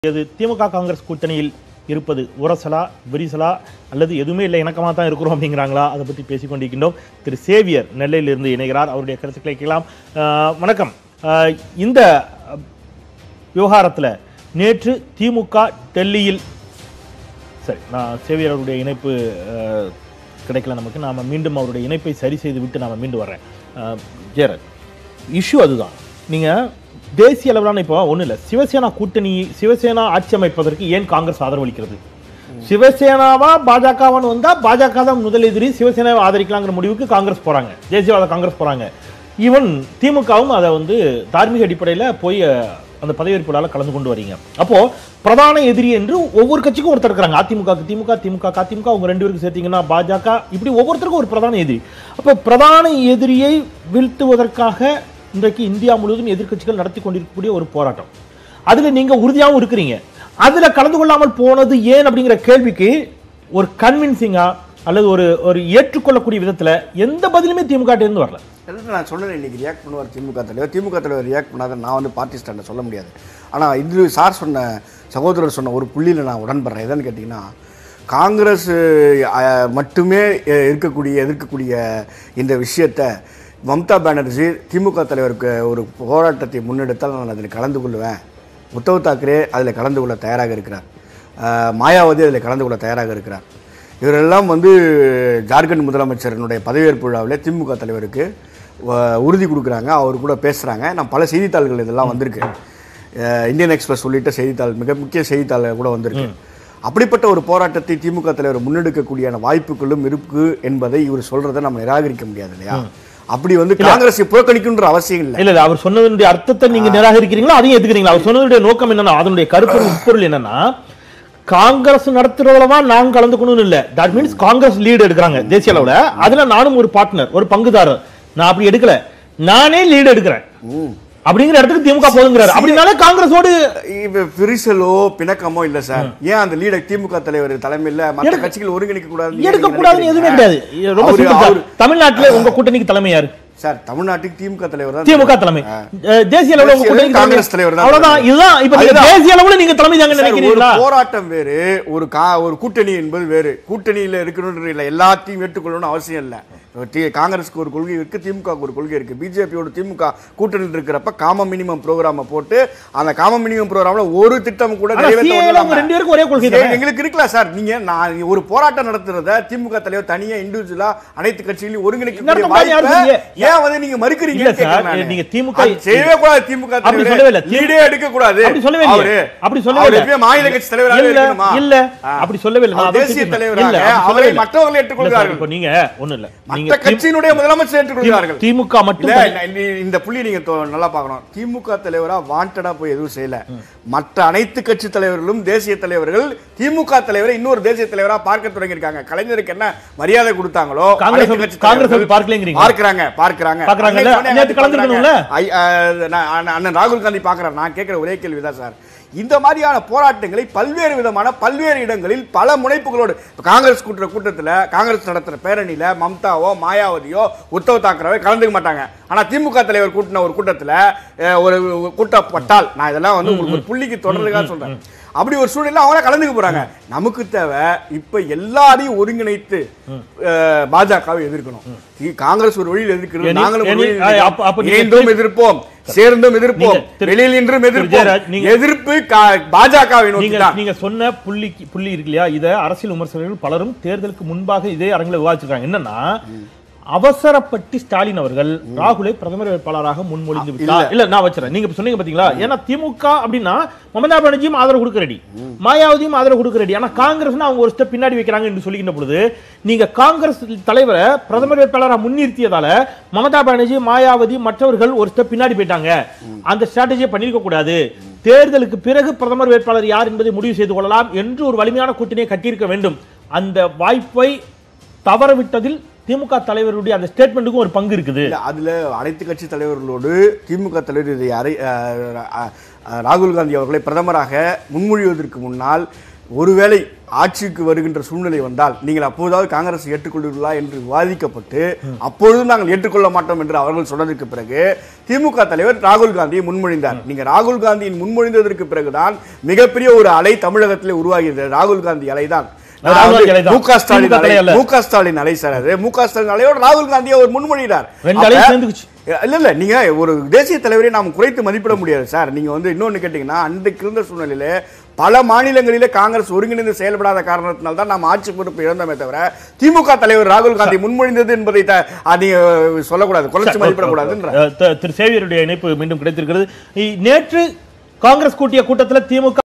இது திமுக காங்கிரஸ் கூட்டணியில் இருப்பது உரசலா விரிசலா அல்லது எதுவுமே இல்லை இணக்கமாக தான் இருக்கிறோம் அப்படிங்கிறாங்களா அதை பற்றி பேசிக் கொண்டிருக்கின்றோம் திரு சேவியர் நெல்லையிலிருந்து இணைகிறார் அவருடைய கருத்துக்களை கேட்கலாம் ஆஹ் வணக்கம் ஆஹ் இந்த விவகாரத்தில் நேற்று திமுக டெல்லியில் சரி நான் சேவியர் அவருடைய இணைப்பு ஆஹ், கிடைக்கல நமக்கு நாம் மீண்டும் அவருடைய இணைப்பை சரி செய்து விட்டு நாம் மீண்டும் வர்றேன் ஆஹ், ஜெயராஜ் இஷ்யூ அதுதான் நீங்கள் தேசிய அளவிலான இப்போ ஒன்றும் இல்லை சிவசேனா கூட்டணி சிவசேனா ஆட்சி அமைப்பதற்கு ஏன் காங்கிரஸ் ஆதரவளிக்கிறது சிவசேனாவா பாஜகவான்னு வந்தா பாஜக தான் முதல் எதிரி சிவசேனாவை ஆதரிக்கலாங்கிற முடிவுக்கு காங்கிரஸ் போறாங்க தேசியவாத காங்கிரஸ் போறாங்க ஈவன் திமுகவும் அதை வந்து தார்மீக அடிப்படையில் போய் அஹ், அந்த பதவியேற்புலால கலந்து கொண்டு வரீங்க அப்போ பிரதான எதிரி என்று ஒவ்வொரு கட்சிக்கும் ஒருத்தர் இருக்கிறாங்க அதிமுக திமுக திமுக அதிமுக அவங்க ரெண்டு பேருக்கு சேர்த்தீங்கன்னா பாஜக இப்படி ஒவ்வொருத்தருக்கும் ஒரு பிரதான எதிரி அப்போ பிரதான எதிரியை வீழ்த்துவதற்காக இன்றைக்கு இந்தியா முழுவதும் எதிர்க்கட்சிகள் நடத்தி கொண்டிருக்கக்கூடிய ஒரு போராட்டம் அதுல நீங்க உறுதியாகவும் இருக்கிறீங்க அதுல கலந்து கொள்ளாமல் போனது ஏன் அப்படிங்கிற கேள்விக்கு ஒரு கன்வின்சிங்கா அல்லது ஒரு ஒரு ஏற்றுக்கொள்ளக்கூடிய விதத்துல எந்த பதிலுமே திமுக ட்ட இருந்து வரல அதாவது நான் சொன்னேன் இன்னைக்கு ரியாக்ட் பண்ணுவார் திமுக தலைவர் திமுக தலைவர் ரியாக்ட் பண்ணாத நான் வந்து பார்ட்டி ஸ்டாண்டை சொல்ல முடியாது ஆனால் இது சார் சொன்ன சகோதரர் சொன்ன ஒரு புள்ளியில் நான் உடன்படுறேன் எதுன்னு கேட்டிங்கன்னா காங்கிரஸ் அஹ், மட்டுமே அஹ், இருக்கக்கூடிய எதிர்க்கக்கூடிய இந்த விஷயத்தை மம்தா பானர்ஜி திமுக தலைவருக்கு ஒரு போராட்டத்தை முன்னெடுத்தால் நான் அதில் கலந்து கொள்வேன் உத்தவ் தாக்கரே அதில் கலந்து கொள்ள தயாராக இருக்கிறார் அஹ், மாயாவதி அதில் கலந்து கொள்ள தயாராக இருக்கிறார் இவரெல்லாம் வந்து ஜார்க்கண்ட் முதலமைச்சரினுடைய பதவியேற்பு விழாவில் திமுக தலைவருக்கு அஹ், உறுதி கொடுக்குறாங்க அவர் கூட பேசுகிறாங்க நான் பல செய்தித்தாள்கள் இதெல்லாம் வந்திருக்கு அஹ், இந்தியன் எக்ஸ்பிரஸ் உள்ளிட்ட செய்தித்தாள் மிக முக்கிய செய்தித்தாள் கூட வந்திருக்கு அப்படிப்பட்ட ஒரு போராட்டத்தை திமுக தலைவர் முன்னெடுக்கக்கூடிய வாய்ப்புகளும் இருக்கு என்பதை இவர் சொல்றதை நம்ம நிராகரிக்க முடியாது இல்லையா அப்படி வந்து காங்கிரஸை புறக்கணிக்குன்ற அவசியம் இல்லை இல்ல இல்ல அவர் சொன்னதனுடைய அர்த்தத்தை நீங்க நிராகரிக்கிறீங்களா அதையும் ஏத்துக்கிறீங்களா அவர் சொன்னதுடைய நோக்கம் என்னன்னா அதனுடைய கருப்பொருள் உட்பொருள் என்னன்னா காங்கிரஸ் நடத்துறதுல தான் நான் கலந்துக்கணும்னு இல்ல தட் மீன்ஸ் காங்கிரஸ் லீடு எடுக்கிறாங்க தேசிய அளவுல அதுல நானும் ஒரு பார்ட்னர் ஒரு பங்குதாரர் நான் அப்படி எடுக்கல நானே லீடு எடுக்கிறேன் அப்படிங்கிற இடத்துக்கு திமுக போதுங்கிறாரு அப்படினாலே காங்கிரஸோடு இப்ப விரிசலோ பிணக்கமோ இல்ல சார் ஏன் அந்த லீடர் திமுக தலைவர் தலைமையில மற்ற எடுக்க- கட்சிகள் ஒருங்கிணைக்க கூடாது எடுக்க கூடாதுன்னு எதுவுமே கிடையாது ரொம்ப அவரு- simple தான். அவரு- தமிழ்நாட்டுல உங்க கூட்டணிக்கு தலைமை யாரு சார் தமிழ்நாட்டுக்கு திமுக தலைவர் தான் திமுக தலைமை அஹ், தேசிய அளவுல உங்க தேசிய கூட்டணிக்கு காங்கிரஸ் தலைமை- தலைவர் தான் அவ்வளவுதான் தலைவர். இதுதான் இப்ப நீங்க அதுதான். தேசிய அளவுல நீங்க தலைமை தாங்க சார், ஒரு நினைக்கிறீங்களா போராட்டம் வேறு ஒரு கா ஒரு கூட்டணி என்பது வேறு கூட்டணியில இருக்கணும்ன்ற இல்ல எல்லாத்தையும் ஏற்றுக்கொள்ளணும்னு அவசியம் இல்ல இப்ப தி- காங்கிரஸ்க்கு ஒரு கொள்கை இருக்கு திமுகவுக்கு ஒரு கொள்கை இருக்கு பிஜேபியோட திமுக கூட்டணியில் இருக்கிறப்ப காம மினிமம் ப்ரோக்ராம போட்டு அந்த காம மினிமம் ப்ரோக்ராம்ல ஒரு திட்டம் கூட ஆனா நிறைவேற்ற CA ல விடலாமா? உங்க ரெண்டு பேருக்கும் ஒரே கொள்கை சரி, தானே? எங்களுக்கு இருக்கலாம் சார் நீங்க நான் ஒரு போராட்டம் நடத்துறத திமுக தலைவர் தனியா இண்டிவிஜுவலா அனைத்து கட்சிகளையும் ஒருங்கிணைக்கக்கூடிய நடத்தக்கூடாது யாரும் வாய்ப்பை சொல்லலையே. ஏன் வந்து நீங்க மறுக்கிறீங்க இல்ல சார், நீங்க திமுக செய்யவே கூடாது திமுக அப்படி தலைவரே. சொல்லவே இல்ல. லீடே எடுக்க கூடாது அப்படி சொல்லவே அவரு இல்லையே. அப்படி சொல்லவே அவர் இல்ல. எப்பயும் மாநில கட்சி தலைவராக இல்ல, இருக்கணுமா இல்ல. ஆ. அப்படி சொல்லவே இல்ல. நான் அவர் அதை தேசிய திருப்பி- தலைவராக இல்ல, அப்படி அவரை சொல்லவே இல்ல. மற்றவர்கள் இல்ல சார், ஏற்றுக்கொள்கிறார்கள் இப்ப நீங்க ஒண்ணும் இல்ல நீங்க மற்ற கட்சியினுடைய முதலமைச்சர் ஏற்றுக்கொள்கிறார்கள் திமுக மட்டும் இல்ல, தனி- இந்த- இந்த- இந்த புள்ளி நீங்க தொ- நல்லா பார்க்கணும் திமுக தலைவரா வாண்டடா போய் எதுவும் செய்யல மற்ற அனைத்து கட்சி தலைவர்களும் தேசிய தலைவர்கள் திமுக தலைவரை இன்னொரு தேசிய தலைவரா பார்க்க தொடங்கியிருக்காங்க கலைஞருக்கு என்ன மரியாதை கொடுத்தாங்களோ காங்கிரஸ் அனைத்து கட்சி காங்கிரஸ் தலைவர்கள் அப்படி பார்க்கலைங்கிறீங்க. பார்க்கறாங்க பார்க்கறாங்க பார்க்கறாங்கல்ல? அன்னைக்கு நேத்து கலந்துருக்கணும்ல? ஐ- அஹ், நான் அண்ணன் அண்ணன் ராகுல் காந்தி பார்க்கறாரு நான் கேட்கிற ஒரே கேள்விதான் சார் இந்த மாதிரியான போராட்டங்களை பல்வேறு விதமான பல்வேறு இடங்களில் பல முனைப்புகளோடு இப்ப காங்கிரஸ் கூட்டுற கூட்டத்துல காங்கிரஸ் நடத்துற பேரணியில மம்தாவோ மாயாவதியோ உத்தவ் தாக்கரேவோ கலந்துக்க மாட்டாங்க ஆனா திமுக தலைவர் கூட்டின ஒரு கூட்டத்துல அஹ், ஒரு கூட்டப்பட்டால் நான் இதெல்லாம் வந்து உங்களுக்கு ஒரு புள்ளிக்கு தொடர்றதுக்காக சொல்றேன் அப்படி ஒரு சூழ்நிலை அவங்க கலந்துக்க போறாங்க நமக்கு தேவை இப்ப எல்லாரையும் ஒருங்கிணைத்து அஹ், பாஜகவை எதிர்க்கணும் தி- காங்கிரஸ் ஒரு வழியில் எதிர்க்கிறது எனி- நாங்களும் ஒரு எனி- வழியில் அப்ப- எதிர்க்கிறோம். அப்ப நீங்க இணைந்தும் எதிர்ப்போம் சேர்ந்தும் எதிர்ப்போம் நீங்க திரு- வெளியில் நின்றும் திரு எதிர்ப்போம் ஜெயராஜ், நீங்க- எதிர்ப்பு கா- பாஜகவை நோக்கி நீங்க தான் நீங்க சொன்ன புள்ளிக்கு புள்ளி இருக்கு இல்லையா இத அரசியல் விமர்சகர்கள் பலரும் தேர்தலுக்கு முன்பாக இதே அரங்கில் விவாதிச்சிருக்காங்க என்னன்னா அவசரப்பட்டு ஸ்டாலின் அவர்கள் ராகுலை பிரதமர் வேட்பாளராக முன்மொழிந்து விட்டார் இல்ல நான் வச்சுறேன் நீங்க இப்ப சொன்னீங்க பாத்தீங்களா ஏன்னா திமுக அப்படின்னா மமதா பானர்ஜியும் ஆதரவு கொடுக்க ரெடி மாயாவதியும் ஆதரவு கொடுக்க ரெடி ஆனா காங்கிரஸ்னா அவங்க ஒரு ஸ்டெப் பின்னாடி வைக்கிறாங்க என்று சொல்லிக்கின்ற பொழுது நீங்க காங்கிரஸ் தலைவரை பிரதமர் வேட்பாளராக முன்னிறுத்தியதால மமதா பானர்ஜி மாயாவதி மற்றவர்கள் ஒரு ஸ்டெப் பின்னாடி போயிட்டாங்க அந்த ஸ்ட்ராட்டஜியை பண்ணிருக்க கூடாது தேர்தலுக்கு பிறகு பிரதமர் வேட்பாளர் யார் என்பதை முடிவு செய்து கொள்ளலாம் என்று ஒரு வலிமையான கூட்டணியை கட்டியிருக்க வேண்டும் அந்த வாய்ப்பை தவறவிட்டதில் திமுக தலைவருடைய அந்த ஸ்டேட்மெண்ட்டுக்கும் ஒரு பங்கு இருக்குது இல்ல, அதுல அனைத்து கட்சி தலைவர்களோடு திமுக தலைவர் இதை அறை அஹ், அஹ், அஹ், ராகுல் காந்தி அவர்களை பிரதமராக முன்மொழிவதற்கு முன்னால் ஒருவேளை ஆட்சிக்கு வருகின்ற சூழ்நிலை வந்தால் நீங்கள் அப்போதாவது காங்கிரஸ் ஏற்றுக்கொள்வீர்களா என்று விவாதிக்கப்பட்டு அப்பொழுதும் நாங்கள் ஏற்றுக்கொள்ள மாட்டோம் என்று அவர்கள் சொன்னதற்கு பிறகு திமுக தலைவர் ராகுல் காந்தியை முன்மொழிந்தார் நீங்க ராகுல் காந்தியின் முன்மொழிந்ததற்கு பிறகுதான் மிகப்பெரிய ஒரு அலை தமிழகத்திலே உருவாகிறது ராகுல் காந்தி அலைதான் அது ராகுல் காந்தி அலை தான். மு க ஸ்டாலின் திமுக அலை அலை அல்ல. மு க ஸ்டாலின் அலை சார் அது மு க ஸ்டாலின் அலையோடு ராகுல் காந்தியை அவர் முன்மொழிகிறார் ரெண்டு அலையும் அப்ப- சேர்ந்துக்குச்சு. இல்ல இல்ல நீங்க ஒரு தேசிய தலைவரை நாம் குறைத்து மதிப்பிட முடியாது சார் நீங்க வந்து இன்னொன்னு கேட்டீங்கன்னா அன்றைக்கு இருந்த சூழ்நிலையில பல மாநிலங்களிலே காங்கிரஸ் ஒருங்கிணைந்து செயல்படாத காரணத்தினால் தான் நாம் ஆட்சி பொறுப்பு இழந்தோமே தவிர திமுக தலைவர் ராகுல் காந்தி முன்மொழிந்தது என்பதை த- அது நீங்க சொல்லக்கூடாது குறைச்சு மதிப்பிடக்கூடாதுன்ற அஹ், தி- திரு சேவியருடைய இணைப்பு மீண்டும் கிடைத்திருக்கிறது இ- நேற்று காங்கிரஸ் கூட்டிய கூட்டத்தில் திமுக